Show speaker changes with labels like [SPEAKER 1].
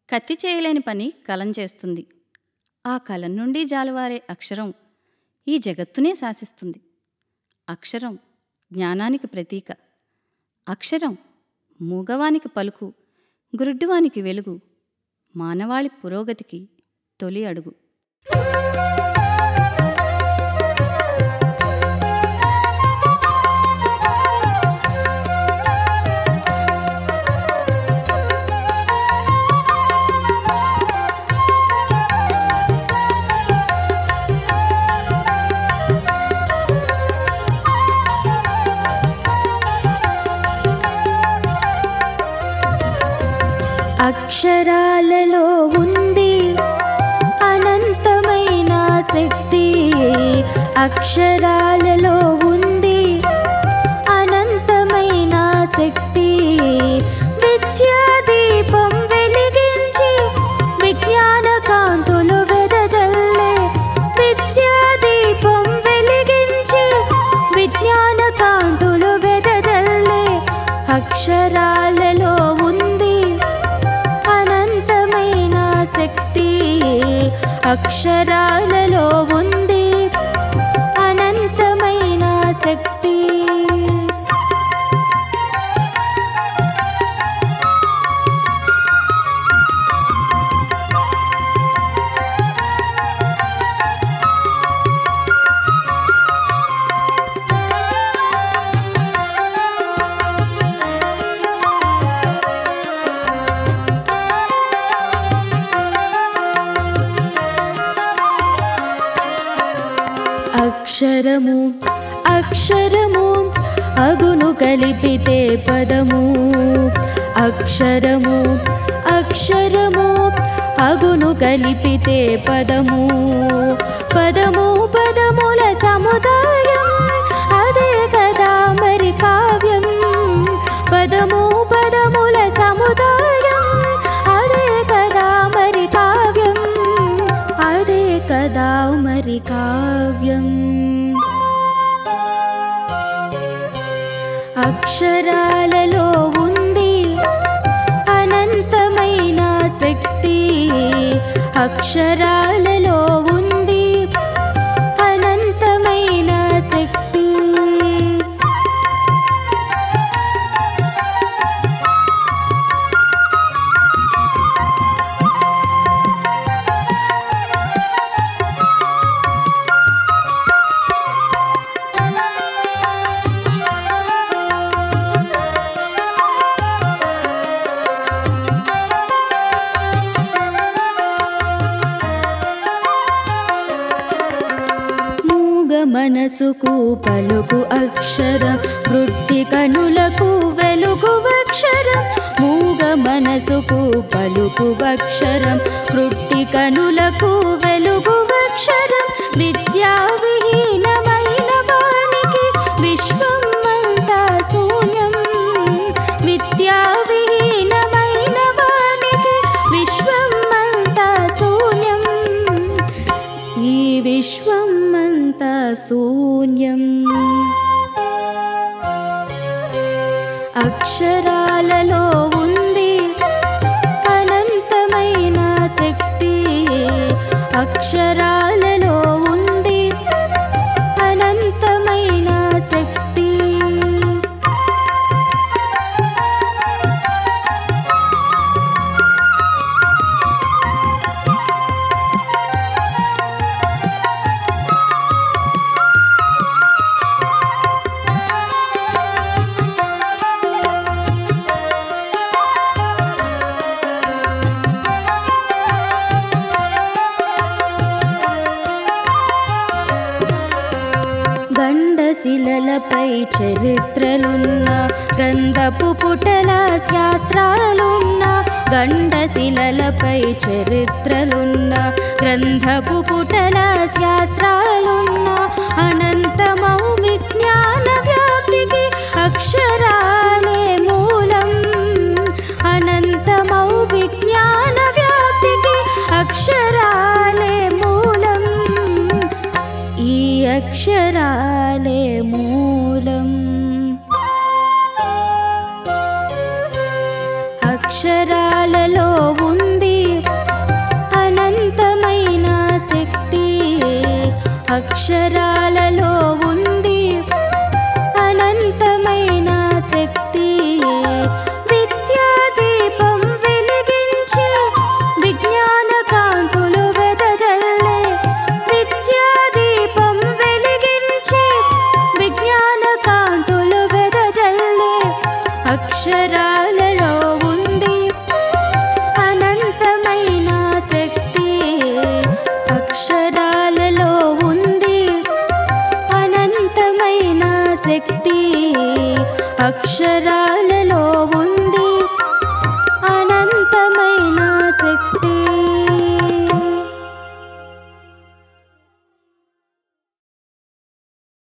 [SPEAKER 1] కత్తి చేయలేని పని కలం చేస్తుంది ఆ కలం నుండి జాలువారే అక్షరం ఈ జగత్తునే శాసిస్తుంది అక్షరం జ్ఞానానికి ప్రతీక అక్షరం మూగవానికి పలుకు గురుడ్డువానికి వెలుగు మానవాళి పురోగతికి తొలి అడుగు
[SPEAKER 2] అక్షరాలలో ఉంది అనంతమైన శక్తి అక్షరాలలో ఉంది అనంతమైన శక్తి విద్యా దీపం వెలిగించి విజ్ఞాన కాంతులు వెదజల్లే విద్యా దీపం వెలిగించి విజ్ఞాన కాంతులు వెదజల్లే అక్షరాలలో ఉంది అనంతమైన శక్తి అక్షరాలలో ఉంది అనంతమైన శక్తి అక్షరము అక్షరము అగును కలిపితే పదము అక్షరము అక్షరము అగును కలిపితే పదము పదము పదముల సముదాయం అదే కదా మరి కావ్యం పదము పదముల సముదాయం అదే కదా మరి కావ్యం అదే కదా మరి కావ్యం అక్షరాలలో ఉంది అనంతమైన శక్తి అక్షరాలలో ఉంది అనంతమైన శక్తి మూగ మనసుకు పలుకు అక్షరం వృద్ధి కనులకు వెలుగు అక్షరం మూగ మనసుకు పలుకు అక్షరం వృద్ధి కనులకు వెలుగు అక్షరం విద్యా విహీనమైన వానికి విశ్వం అంతా శూన్యం విద్యా విహీనమైన వానికి విశ్వం అంతా శూన్యం ఈ విశ్వం అంతా శూన్యం అక్షరాలలో ఉంది అనంతమైన శక్తి అక్షరాలలో ఉంది అనంతమైన శక్తి గండశిలలపై చరిత్రలున్న గ్రంథపు పుటల శాస్త్రాలున్న గండశిలలపై చరిత్రలున్న గ్రంథపు పుటల శాస్త్రాలున్న అనంతమౌ విజ్ఞాన వ్యాప్తికి అక్షరాలే మూలం అనంతమౌ విజ్ఞాన వ్యాప్తికి అక్షరాలే మూలం ఈ అక్షరాలే మూలం అక్షరాలలో ఉంది అక్షరాలలో ఉంది అనంతమైన శక్తి విద్యా దీపం వెలిగించి విజ్ఞాన కాంతులు వెదజల్లే విద్యా దీపం వెలిగించి విజ్ఞాన కాంతులు వెదజల్లే అక్షరాలలో ఉంది అనంతమైన శక్తి అక్షరాలలో ఉంది అనంతమైన శక్తి అక్షరా